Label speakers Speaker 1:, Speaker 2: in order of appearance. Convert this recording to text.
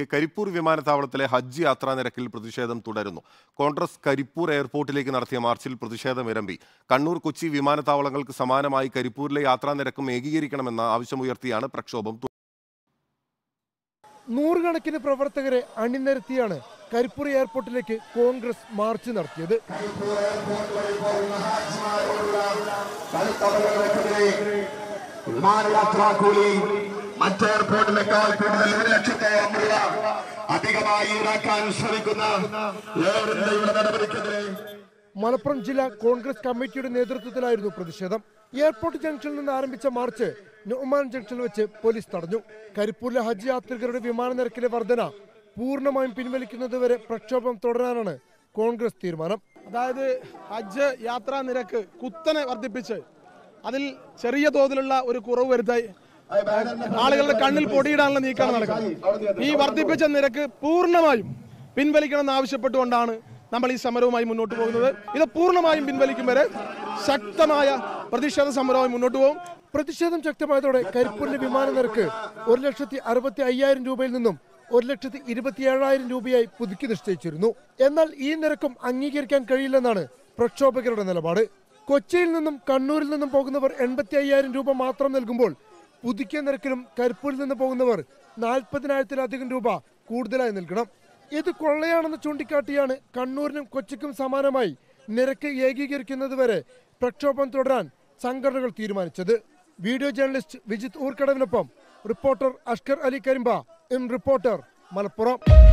Speaker 1: കരിപ്പൂർ വിമാനത്താവളത്തിലെ ഹജ്ജ് യാത്രാ നിരക്കിൽ പ്രതിഷേധം തുടരുന്നു കോൺഗ്രസ് കരിപ്പൂർ എയർപോർട്ടിലേക്ക് നടത്തിയ മാർച്ചിൽ പ്രതിഷേധം ഇരമ്പി കണ്ണൂർ കൊച്ചി വിമാനത്താവളങ്ങൾക്ക് സമാനമായി കരിപ്പൂരിലെ യാത്രാ നിരക്കും ഏകീകരിക്കണമെന്ന ആവശ്യമുയർത്തിയാണ് പ്രക്ഷോഭം തുടരുന്നത്.
Speaker 2: നൂറുകണക്കിന് പ്രവർത്തകരെ അണിനിരത്തിയാണ് കരിപ്പൂർ എയർപോർട്ടിലേക്ക് കോൺഗ്രസ് മാർച്ച് നടത്തിയത്
Speaker 3: വിമാനയാത്രാ കൂലി മറ്റ് എയർപോർട്ടിനേക്കാൾ കൂടുതൽ ഒരു ലക്ഷത്തോളം രൂപ അധികമായി ഈടാക്കാൻ ശ്രമിക്കുന്ന എയർ ഇന്ത്യയുടെ നടപടിക്കെതിരെ
Speaker 2: മലപ്പുറം ജില്ലാ കോൺഗ്രസ് കമ്മിറ്റിയുടെ നേതൃത്വത്തിലായിരുന്നു പ്രതിഷേധം എയർപോർട്ട് ജംഗ്ഷനിൽ നിന്ന് ആരംഭിച്ച മാർച്ച് നൊമാൻ ജംഗ്ഷനിൽ വെച്ച് പോലീസ് തടഞ്ഞു കരിപ്പൂരിലെ ഹജ്ജ് യാത്രികരുടെ വിമാന നിരക്കിലെ വർധന പൂർണ്ണമായും പിൻവലിക്കുന്നതുവരെ പ്രക്ഷോഭം തുടരാനാണ് കോൺഗ്രസ് തീരുമാനം
Speaker 4: അതായത് ഹജ്ജ് യാത്രാ നിരക്ക് കുത്തനെ വർദ്ധിപ്പിച്ച് അതിൽ ചെറിയ തോതിലുള്ള ഒരു കുറവ് വരുത്തായി ആളുകളുടെ കണ്ണിൽ പൊടിയിടാനുള്ള നീക്കമാണ് നടക്കുന്നത് ഈ വർദ്ധിപ്പിച്ച നിരക്ക് പൂർണ്ണമായും പിൻവലിക്കണമെന്ന് ആവശ്യപ്പെട്ടുകൊണ്ടാണ് നമ്മൾ ഈ സമരവുമായി മുന്നോട്ട് പോകുന്നത് ഇത് പൂർണ്ണമായും പിൻവലിക്കും വരെ ശക്തമായ പ്രതിഷേധ സമരവുമായി മുന്നോട്ട് പോകും
Speaker 2: പ്രതിഷേധം ശക്തമായതോടെ കരിപ്പൂരിലെ വിമാന നിരക്ക് ഒരു ലക്ഷത്തി അറുപത്തി അയ്യായിരം രൂപയിൽ നിന്നും ഒരു ലക്ഷത്തി ഇരുപത്തിയേഴായിരം രൂപയായി പുതുക്കി നിശ്ചയിച്ചിരുന്നു എന്നാൽ ഈ നിരക്കും അംഗീകരിക്കാൻ കഴിയില്ലെന്നാണ് പ്രക്ഷോഭകരുടെ നിലപാട് കൊച്ചിയിൽ നിന്നും കണ്ണൂരിൽ നിന്നും പോകുന്നവർ എൺപത്തി അയ്യായിരം രൂപ മാത്രം നൽകുമ്പോൾ പുതുക്കിയ നിരക്കിലും കരിപ്പൂരിൽ നിന്ന് പോകുന്നവർ നാൽപ്പതിനായിരത്തിലധികം രൂപ കൂടുതലായി നൽകണം ഇത് കൊള്ളയാണെന്ന് ചൂണ്ടിക്കാട്ടിയാണ് കണ്ണൂരിനും കൊച്ചിക്കും സമാനമായി നിരക്ക് ഏകീകരിക്കുന്നതുവരെ പ്രക്ഷോഭം തുടരാൻ സംഘടനകൾ തീരുമാനിച്ചത് വീഡിയോ ജേർണലിസ്റ്റ് വിജിത് ഊർക്കടവിനൊപ്പം reporter Ashkar Ali Karimba in reporter Malappuram